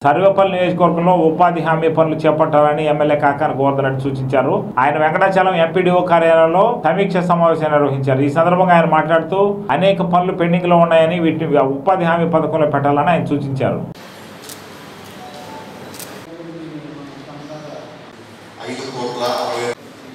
సర్వేపల్లి నియోజకవర్గంలో ఉపాధి హామీ పనులు చేపట్టాలని ఎమ్మెల్యే కాకాని గోవర్ధన్ రెడ్డి సూచించారు ఆయన వెంకటాచలం ఎంపీడీఓ కార్యాలయంలో సమీక్ష సమావేశం నిర్వహించారు ఈ సందర్భంగా ఆయన మాట్లాడుతూ అనేక పనులు పెండింగ్ లో ఉన్నాయని వీటిని ఉపాధి హామీ పథకంలో పెట్టాలని ఆయన సూచించారు ఐదు కోట్ల అరవై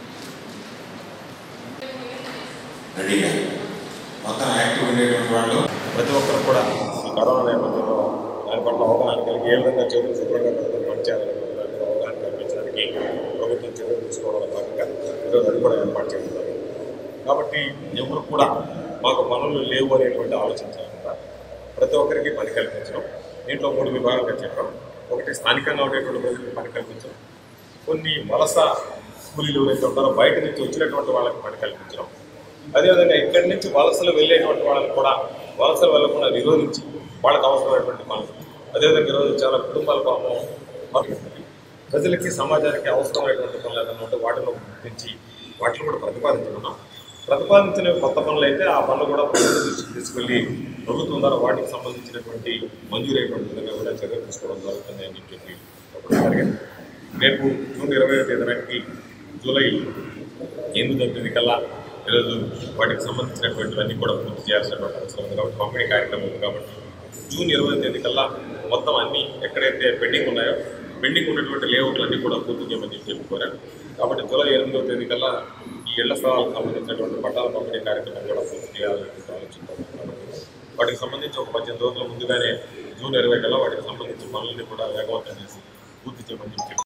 రెడీగా మొత్తం యాక్టివ్ ఉండేటువంటి వాళ్ళు ప్రతి ఒక్కరు కూడా ఈ కరోనా నేపథ్యంలో దాని పట్ల అవగాహన కలిగి ఏ విధంగా చర్యలు శుభ్రంగా ప్రజలు పనిచేయాలని దాని మీద అవగాహన కల్పించడానికి ప్రభుత్వం చర్యలు తీసుకోవడం భాగంగా ఈరోజు అది కూడా ఏర్పాటు చేస్తున్నారు కాబట్టి ఎవరు కూడా మాకు పనులు లేవు అనేటువంటి ఆలోచించాలంట ప్రతి ఒక్కరికి పని కల్పించడం దీంట్లో మూడు విభాగాలుగా చెప్పాం ఒకటి స్థానికంగా ఉండేటువంటి ప్రజలకు పని కల్పించడం కొన్ని వలస కూలీలు ఎవరైతే ఉంటారో బయట నుంచి వచ్చినటువంటి వాళ్ళకి పని కల్పించడం అదేవిధంగా ఇక్కడి నుంచి వలసలు వెళ్ళేటువంటి వాళ్ళని కూడా వలసలు వెళ్లకుండా నిరోధించి వాళ్ళకి అవసరమైనటువంటి పనులు అదేవిధంగా ఈరోజు చాలా కుటుంబాల పాపం మారుతుంది. ప్రజలకి సమాజానికి అవసరమైనటువంటి పనులు ఏదైనా ఉంటే వాటిలో గుర్తించి వాటిని కూడా ప్రతిపాదించుకున్నాం ప్రతిపాదించిన కొత్త పనులు అయితే ఆ పనులు కూడా ప్రభుత్వం దృష్టికి తీసుకెళ్ళి ప్రభుత్వం ద్వారా వాటికి సంబంధించినటువంటి మంజూరైనటువంటి విధంగా కూడా చర్యలు తీసుకోవడం జరుగుతుంది అని చెప్పి చెప్పడం జరిగింది రేపు జూన్ ఇరవై తేదీ నాటికి జూలై ఎనిమిదో తేదీ కల్లా ఈరోజు వాటికి సంబంధించినటువంటివన్నీ కూడా పూర్తి చేయాల్సినటువంటి అవసరం ఉంది కాబట్టి పంపిణీ కార్యక్రమం ఉంది కాబట్టి జూన్ ఇరవై తేదీ కల్లా మొత్తం అన్ని ఎక్కడైతే పెండింగ్ ఉన్నాయో పెండింగ్ ఉన్నటువంటి లేఅవుట్లన్నీ కూడా పూర్తి చేయమని చెప్పి చెప్పుకోరారు కాబట్టి జూలై ఎనిమిదో తేదీ కల్లా ఈ ఇళ్ల స్థలాలకు సంబంధించినటువంటి పట్టాల పంపిణీ కార్యక్రమం కూడా పూర్తి చేయాలని ఆలోచించారు కాబట్టి వాటికి సంబంధించి ఒక పద్దెనిమిది రోజుల ముందుగానే జూన్ ఇరవై కల్లా వాటికి సంబంధించిన పనులన్నీ కూడా వేగవంతం చేసి పూర్తి చేయమని చెప్పి